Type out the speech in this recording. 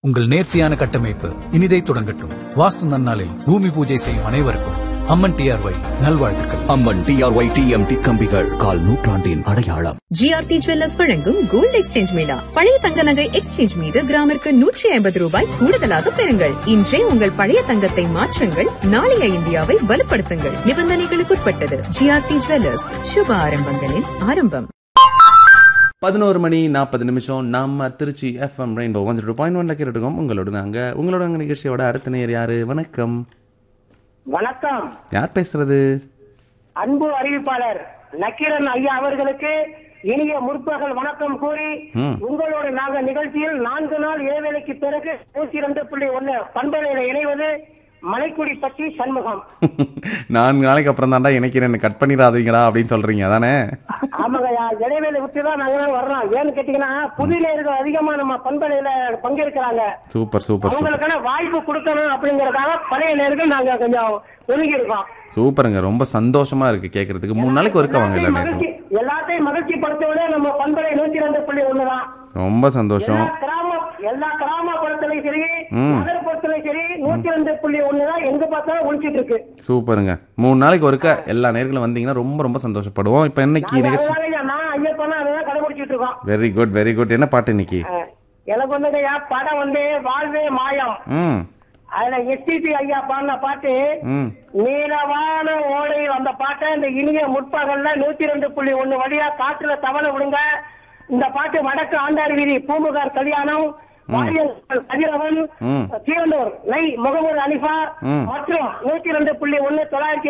உங்கள் நேர்த்தியான கட்டமைப்பு இனிதை தொடங்கட்டும் வாஸ்து நன்னாளில் பூமி பூஜை செய்யும் அனைவருக்கும் அம்மன் டிஆர்ஒய் நல்வாழ்த்துக்கள் அம்மன் டிஆர்ஒய் டிஎம்டி கம்பிகள் கால் நூற்றாண்டின் அடையாளம் ஜிஆர்டி ஜுவல்லர்ஸ் வழங்கும் கோல்டு எக்ஸ்சேஞ்ச் மேளா பழைய தங்க நகை எக்ஸ்சேஞ்ச் மீது கிராமிற்கு நூற்றி ஐம்பது ரூபாய் கூடுதலாக பெறுங்கள் இன்றே உங்கள் பழைய தங்கத்தை மாற்றுங்கள் நாளைய இந்தியாவை வலுப்படுத்துங்கள் நிபந்தனைகளுக்குட்பட்டது ஜிஆர்டி ஜுவல்லர்ஸ் சுப ஆரம்பங்களின் ஆரம்பம் பதினோரு மணி நாற்பது நிமிஷம் நம்ம Trichy FM Rainbow one two point ஒன்ல கேட்டுருக்கோம் உங்களோட நாங்க உங்களோட அங்க நிகழ்ச்சியோட அடுத்த நேர் யாரு வணக்கம் வணக்கம் யார் பேசுறது அன்பு அறிவிப்பாளர் நக்கீரன் ஐயா அவர்களுக்கு இனிய முற்பகல் வணக்கம் கூறி ம். உங்களோட நாங்க நிகழ்ச்சியில் நான்கு நாள் இடைவேளைக்கு பிறகு நூற்றி இரண்டு புள்ளி ஒன்னு பண்பலையில இணைவது மலைக்குடி பற்றி சண்முகம் நான்கு நாளைக்கு அப்புறம் தான்டா இணைக்கிறேன் கட் பண்ணிடாதீங்கடா அப்படின்னு சொல்றீங்க அதானே ஆமாங்கய்யா இடைவேளை விட்டு தான் நாங்க வர்றோம் ஏன்னு கேட்டீங்கன்னா புதிய நேர்கள் அதிகமா நம்ம பண்பலையில பங்கேற்கிறாங்க சூப்பர் சூப்பர் சூப்பர் அவங்களுக்கான வாய்ப்பு கொடுக்கணும் அப்படிங்கறதுக்காக பழைய நேர்கள் நாங்க கொஞ்சம் ஒதுங்கி இருக்கோம் சூப்பருங்க ரொம்ப சந்தோஷமா இருக்கு கேட்கறதுக்கு மூணு நாளைக்கு ஒருக்க வாங்க இல்ல மகிழ்ச்சி எல்லாத்தையும் மகிழ்ச்சி படுத்தவிட நம்ம பண்பலை நூற்றி ரெண்டு புள்ளி ஒண்ணுதான் ரொம்ப சந்தோஷம் எல்லா கிராம எல்லா கிராமப்புறத்திலையும் சரி ம். நகர்ப்புறத்திலையும் சரி நூற்றி ரெண்டு புள்ளி ஒண்ணுதான் எங்க பார்த்தாலும் ஒழிச்சிட்டு இருக்கு சூப்பருங்க மூணு நாளைக்கு ஒருக்க எல்லா நேர்களும் வந்தீங்கன்னா ரொம்ப ரொம்ப சந்தோஷப்படுவோம் இப்போ இன்னைக்கு நாங்க நிகழ்ச்சி அதனாலயா நான் ஐயப்பனா அதான் கடைபிடிச்சிட்டு இருக்கோம் வெரி குட் வெரி குட் என்ன பாட்டு இன்னைக்கு அஹ், எனக்கு வந்து ஐயா படம் வந்து வாழ்வே மாயம் ம் அதுல எஸ்டிபி ஐயா பாடின பாட்டு ம் நீலவான ஓடை அந்த பாட்டை இந்த இனிய முற்பகல்ல நூத்தி ரெண்டு புள்ளி ஒண்ணு வழியா காற்றுல தவளை விடுங்க இந்த பாட்டு வடக்கு ஆண்டார் வீதி பூமுகார் கல்யாணம் வாரியல் கதிரவன் ம். கீரனூர் நை முகமது அலிஃபா ம். மற்றும் நூத்தி ரெண்டு புள்ளி ஒண்ணு தொள்ளாயிரத்தி